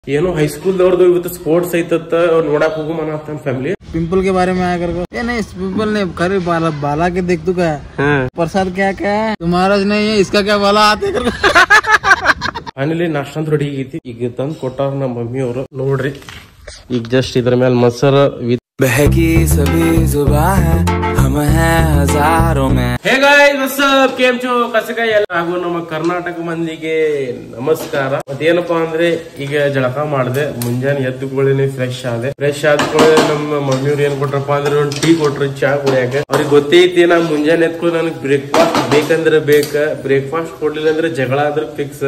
ಏನೋ ಹೈಸ್ಕೂಲ್ದವ್ರದ್ದು ಇವತ್ತು ಸ್ಪೋರ್ಟ್ಸ್ ಐತತ್ತ ಅವ್ರ್ ನೋಡಕ್ ಹೋಗು ಮನ ಫ್ಯಾಮಿಲಿ पिंपल के बारे में आया कर को ये नहीं इस पिंपल ने खरी बाला बाला के देख तू का प्रसाद क्या क्या है तुम्हारा नहीं है इसका क्या बाला आते कर को ಫೈನಲಿ ನಾಷ್ಟ ಅಂತ ರೆಡಿ ಆಗೈತಿ ಈಗ ತಂದ್ ಕೊಟ್ಟಾರ ನಮ್ಮ ಮಮ್ಮಿ ಅವರು ನೋಡ್ರಿ ಈಗ ಜಸ್ಟ್ ಇದ್ರ ಮೇಲೆ ಮೊಸರು ವಿತ್ बहकी सभी जुबा है हम हैं हजारों में ಹೇ ಗಾಯ್ಸ್ ವಾಟ್ಸ್ಅಪ್ ಕೇಮ್ ಚೋ ಕಸಕಾಯಿ ಎಲ್ಲ ಹಾಗೂ ನಮ್ಮ ಕರ್ನಾಟಕ ಮಂದಿಗೆ ನಮಸ್ಕಾರ ಮತ್ತೇನಪ್ಪಾ ಅಂದ್ರೆ ಈಗ ಜಳಕ ಮಾಡಿದೆ ಮುಂಜಾನೆ ಎದ್ದು ಕೂಡಲೇ ಫ್ರೆಶ್ ಆದೆ ಫ್ರೆಶ್ ಆದ ಕೂಡಲೇ ನಮ್ಮ ಮಮ್ಮಿಯವ್ರು ಏನ್ ಕೊಟ್ರಪ್ಪ ಅಂದ್ರೆ ಒಂದು ಟೀ ಕೊಟ್ರು ಚಾ ಕುಡಿಯಾಕ ಅವ್ರಿಗೆ ಗೊತ್ತೈತಿ ನಾ ಮುಂಜಾನೆ ಎದ್ಕೊಂಡು ನನಗೆ ಬ್ರೇಕ್ಫಾಸ್ಟ್ ಬೇಕಂದ್ರೆ ಬೇಕ ಬ್ರೇಕ್ಫಾಸ್ಟ್ ಕೊಡ್ಲಿಲ್ಲ ಅಂದ್ರೆ ಜಗಳ ಆದ್ರೆ ಫಿಕ್ಸ್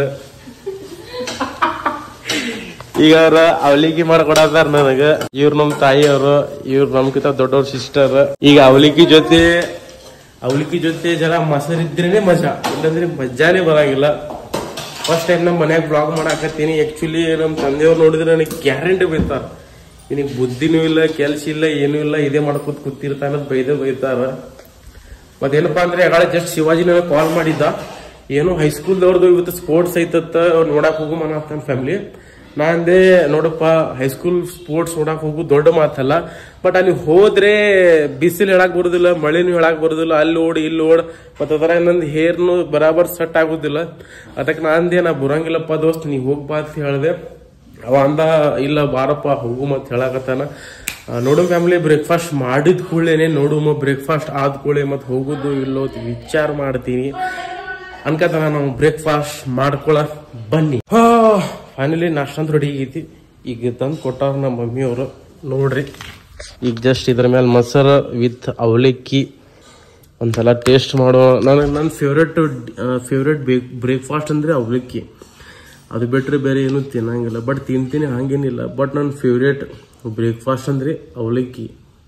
ಈಗ ಅವ್ರ ಅವಲಿಕ್ಕಿ ಮಾಡ್ಕೊಡತಾರ ನನಗ ಇವ್ರ ನಮ್ ತಾಯಿಯವರು ಇವ್ರ ನಮ್ಕಿಂತ ದೊಡ್ಡವ್ರ ಸಿಸ್ಟರ್ ಈಗ ಅವಲಿಕ್ಕಿ ಜೊತೆ ಅವಲಿಕ್ಕಿ ಜೊತೆ ಜರ ಮೊಸರು ಇದ್ರೇನೆ ಮಜಾ ಇಲ್ಲಂದ್ರೆ ಮಜಾನೇ ಬರಂಗಿಲ್ಲ ಫಸ್ಟ್ ಟೈಮ್ ನಮ್ಮ ಮನ್ಯಾಗ ಬ್ಲಾಗ್ ಮಾಡಾಕತ್ತೀನಿ ಆಕ್ಚುಲಿ ನಮ್ ತಂದೆಯವ್ರು ನೋಡಿದ್ರೆ ನನಗೆ ಗ್ಯಾರಂಟಿ ಬೈತಾರ ನಿನಗೆ ಬುದ್ಧಿನೂ ಇಲ್ಲ ಕೆಲ್ಸ ಇಲ್ಲ ಏನೂ ಇಲ್ಲ ಇದೇ ಮಾಡ್ಕೊತ ಕೂತಿರ್ತಾನ ಬೈದೇ ಬೈತಾರ ಮತ್ತೇನಪ್ಪಾ ಅಂದ್ರೆ ಯಾವಾಗ ಜಸ್ಟ್ ಶಿವಾಜಿ ನನಗೆ ಕಾಲ್ ಮಾಡಿದ್ದ ಏನೋ ಹೈಸ್ಕೂಲ್ದವ್ರದ್ದು ಇವತ್ತು ಸ್ಪೋರ್ಟ್ಸ್ ಐತತ್ತ ಅವ್ರ್ ನೋಡಕ್ ಹೋಗು ಮನ ಫ್ಯಾಮಿಲಿ ನಾ ಅಂದೆ ನೋಡಪ್ಪ ಹೈಸ್ಕೂಲ್ ಸ್ಪೋರ್ಟ್ಸ್ ನೋಡಕ್ ಹೋಗು ದೊಡ್ಡ ಮಾತಲ್ಲ ಬಟ್ ಅಲ್ಲಿ ಹೋದ್ರೆ ಬಿಸಿಲು ಹೇಳಕ್ ಬರುದಿಲ್ಲ ಮಳೆನೂ ಹೇಳಕ್ ಬರುದಿಲ್ಲ ಅಲ್ಲಿ ಓಡ್ ಇಲ್ಲಿ ಓಡ್ ಮತ್ತ ಅದರ ನಂದು ಹೇರ್ನು ಬರಾಬರ್ ಸೆಟ್ ಆಗುದಿಲ್ಲ ಅದಕ್ಕೆ ನಾ ಅಂದೆ ನಾ ಬರಂಗಿಲ್ಲಪ್ಪ ದೋಸ್ತ್ ನೀ ಹೋಗ್ಬಾ ಅಂತ ಹೇಳ್ದೆ ಅವ ಅಂದ ಇಲ್ಲ ಬಾರಪ್ಪ ಹೋಗು ಮತ್ ಹೇಳಕತ್ತಾನ ಆ, ನೋಡು ಫ್ಯಾಮಿಲಿ ಬ್ರೇಕ್ಫಾಸ್ಟ್ ಮಾಡಿದ ಕೂಡಲೇನೆ ನೋಡು ಬ್ರೇಕ್ಫಾಸ್ಟ್ ಆದ ಕೂಡಲೇ ಮತ್ತೆ ಹೋಗುದು ಇಲ್ಲೋ ಅಂತ ವಿಚಾರ ಮಾಡ್ತೀನಿ ಅನ್ಕತಾನ ನಾವು ಬ್ರೇಕ್ಫಾಸ್ಟ್ ಮಾಡ್ಕೊಳ ಬನ್ನಿ ಫೈನಲಿ ನಾಷ್ಟ ಅಂತ ರೆಡಿ ಆಗೈತಿ ಈಗ ತಂದು ಕೊಟ್ಟಾರ ನಮ್ಮ ಮಮ್ಮಿಯವರು ನೋಡ್ರಿ ಈಗ ಜಸ್ಟ್ ಇದ್ರ ಮೇಲೆ ಮೊಸರು ವಿತ್ ಅವಲಕ್ಕಿ ಒಂದ್ಸಲ ಟೇಸ್ಟ್ ಮಾಡೋ ನನಗೆ ನನ್ನ ಫೇವ್ರೆಟ್ ಫೇವ್ರೆಟ್ ಬ್ರೇಕ್ಫಾಸ್ಟ್ ಅಂದ್ರೆ ಅವಲಕ್ಕಿ ಅದು ಬಿಟ್ರೆ ಬೇರೆ ಏನು ತಿನ್ನಂಗಿಲ್ಲ ಬಟ್ ತಿಂತೀನಿ ಹಂಗೇನಿಲ್ಲ ಬಟ್ ನನ್ನ ಫೇವ್ರೇಟ್ ಬ್ರೇಕ್ಫಾಸ್ಟ್ ಅಂದ್ರೆ ಅವಲಕ್ಕಿ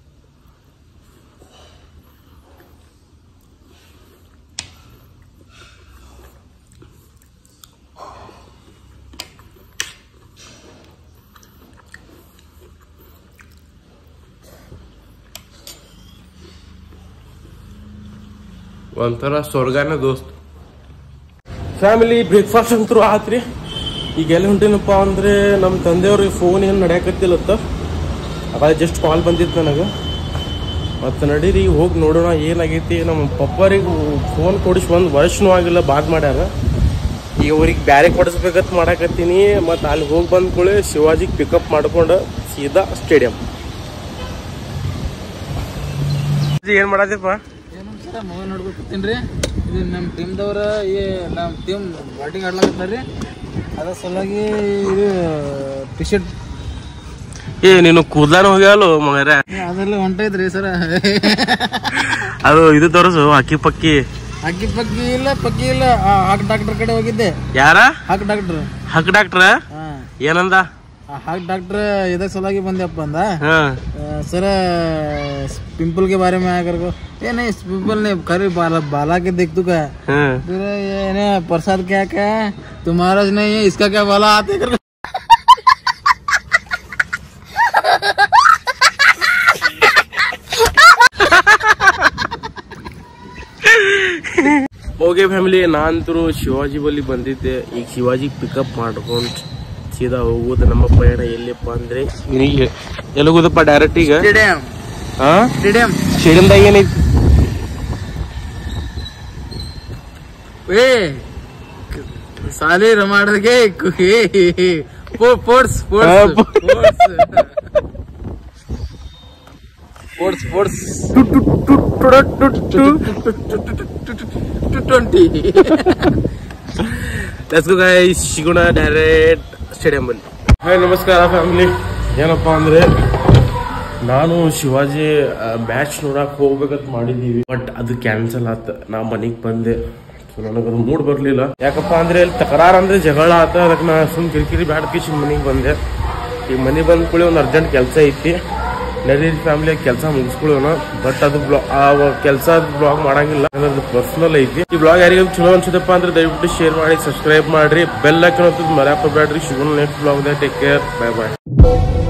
ಒಂಥರ ಸ್ವರ್ಗಾನ ದೋಸ್ತ್ ಫ್ಯಾಮಿಲಿ ಬ್ರೇಕ್ಫಾಸ್ಟ್ ಅಂತೂ ಆತ್ರಿ ಈಗ ಎಲ್ಲಿ ಹೊಂಟೇನಪ್ಪ ಅಂದ್ರೆ ನಮ್ಮ ತಂದೆಯವ್ರಿಗೆ ಫೋನ್ ಏನು ನಡೆಯಕತ್ತಿಲ್ಲತ್ತ ಅವಾಗ ಜಸ್ಟ್ ಕಾಲ್ ಬಂದಿತ್ತು ನನಗೆ ಮತ್ತು ನಡೀರಿ ಈಗ ಹೋಗಿ ನೋಡೋಣ ಏನಾಗೈತಿ ನಮ್ಮ ಪಪ್ಪರಿಗೆ ಫೋನ್ ಕೊಡಿಸಿ ಒಂದು ವರ್ಷನೂ ಆಗಿಲ್ಲ ಬಾದ್ ಮಾಡ್ಯಾರ ಈಗ ಅವ್ರಿಗೆ ಬ್ಯಾರೆ ಕೊಡಿಸ್ಬೇಕಂತ ಮಾಡಾಕತ್ತೀನಿ ಮತ್ತು ಅಲ್ಲಿ ಹೋಗಿ ಬಂದ ಕೂಡಲೇ ಶಿವಾಜಿಗೆ ಪಿಕಪ್ ಮಾಡ್ಕೊಂಡು ಸೀದಾ ಸ್ಟೇಡಿಯಂ ಏನ್ ಮಾಡತ್ತಪ್ಪ ಏನಂತಾರ ಮೂವಿ ನೋಡ್ಬೇಕು ಕೂತೀನ್ರಿ ಇದು ನಮ್ಮ ಟೀಮ್ದವ್ರ ಈ ನಮ್ಮ ಟೀಮ್ ಬ್ಯಾಟಿಂಗ್ ಆಡ್ಲಾಕತ್ತಾರ್ರಿ ಅದ್ರ ಸಲುವಾಗಿ ಇದು ಟಿ ಶರ್ಟ್ ಏ ನೀನು ಕೂದ್ಲಾನ ಹೋಗ್ಯಾಲು ಮಗರ ಅದೆಲ್ಲ ಹೊಂಟೈತ್ರಿ ಸರ ಅದು ಇದು ತೋರಿಸು ಅಕ್ಕಿ ಪಕ್ಕಿ ಅಕ್ಕಿ ಪಕ್ಕಿ ಇಲ್ಲ ಪಕ್ಕಿ ಇಲ್ಲ ಆ, ಹಾಕ್ ಡಾಕ್ಟರ್ ಕಡೆ ಹೋಗಿದ್ದೆ ಯಾರ ಹಾಕ್ ಡಾಕ್ಟರ್ ಹಕ್ ಡಾಕ್ಟ್ರ ಹಾ ಏನಂದ ಆ ಹಾಕ್ ಡಾಕ್ಟರ್ ಇದಕ್ಕೆ ಸಲುವಾಗಿ ಬಂದೆಪ್ಪ ಅಂದ ಹಾ सर पिंपल के बारे में आया कर को ये नहीं इस पिंपल ने खरी बाला बाला के देख तू का ಹಾ फिर ये ना प्रसाद क्या क्या है तुम्हारा नहीं है इसका क्या बाला आते कर ಓಕೆ ಫ್ಯಾಮಿಲಿ ನಾನಂತರೂ ಶಿವಾಜಿ ಬಳಿ ಬಂದಿದ್ದೆ ಈಗ ಶಿವಾಜಿ ಪಿಕಪ್ ಮಾಡ್ಕೊಂಡು ಸೀದಾ ಹೋಗೋದು ನಮ್ಮ ಪಯಣ ಎಲ್ಲಿಪ್ಪ ಅಂದ್ರೆ ಈಗ ಎಲ್ಲಿ ಹೋಗೋದಪ್ಪ ಡೈರೆಕ್ಟ್ ಈಗ स्टेडियम ಹಾ स्टेडियम ಸ್ಟೇಡಿಯಂದಾಗ ಏನೈತಿ ए साली रमाड़ के स्पोर्ट्स हाँ, sports sports sports twenty let's go guys ಸಿಗೋಣ ಡೈರೆಕ್ಟ್ ಸ್ಟೇಡಿಯಂ ಬಲ್ಲಿ ಹಾಯ್ ನಮಸ್ಕಾರ ಫ್ಯಾಮಿಲಿ ಏನಪ್ಪಾ ಅಂದ್ರೆ ನಾನು ಶಿವಾಜಿ ಮ್ಯಾಚ್ ನೋಡಕ್ ಹೋಗ್ಬೇಕಂತ ಮಾಡಿದೀವಿ ಬಟ್ ಅದು ಕ್ಯಾನ್ಸಲ್ ಆತ ನಾ ಮನಿಗ್ ಬಂದೆ ಸೊ ನನಗದು ಮೂಡ್ ಬರ್ಲಿಲ್ಲ ಯಾಕಪ್ಪ ಅಂದ್ರೆ ಇಲ್ಲಿ ತಕರಾರ್ ಅಂದ್ರೆ ಜಗಳ ಆತ ಅದಕ್ಕೆ ನಾ ಸುಮ್ ಕಿರಿಕಿರಿ ಬ್ಯಾಡ ಕಿಶಿ ಮನಿಗ್ ಬಂದೆ ಈಗ ಮನಿ ಬಂದ ಕೂಡಲೇ ಒಂದು ಅರ್ಜೆಂಟ್ ಕೆಲಸ ಐತಿ ನಡೀರಿ ಫ್ಯಾಮಿಲಿ ಕೆಲಸ ಮುಗಿಸ್ಕೊಳ್ಳೋಣ ಬಟ್ ಅದು ಬ್ಲಾ ಆ ಕೆಲಸ ಬ್ಲಾಗ್ ಮಾಡಂಗಿಲ್ಲ ಅದು ಪರ್ಸನಲ್ ಐತಿ ಈ ಬ್ಲಾಗ್ ಯಾರಿಗೂ ಚಲೋ ಅನ್ಸುತ್ತಪ್ಪ ಅಂದ್ರೆ ದಯವಿಟ್ಟು ಶೇರ್ ಮಾಡಿ ಸಬ್ಸ್ಕ್ರೈಬ್ ಮಾಡ್ರಿ ಬೆಲ್ ಹಾಕೋದು ಮರ್ಯಾಕ ಬೇಡ್ರಿ ಶಿವನ್ next blog take care bye ಬಾಯ್